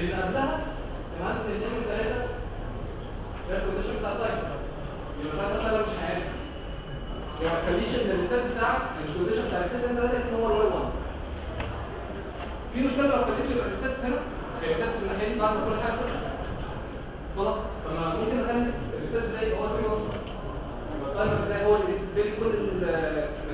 اللي قبلها كان عندي الاثنين من ثلاثه ده الكونديشن بتاع التايم يبقى ساعتها التايمر مش عارف يبقى ما تخليش ان الريسيت بتاعك الكونديشن بتاع الريسيت انت ده يكون هو الواي 1 في مشكله لو خليت يبقى الريسيت هنا الريسيت في الناحيه دي بعد ما كل حاجه تخش خلاص فما ممكن اخلي الريسيت ده يبقى هو الواي 1 يبقى التايمر بتاعي هو اللي بيست كل ال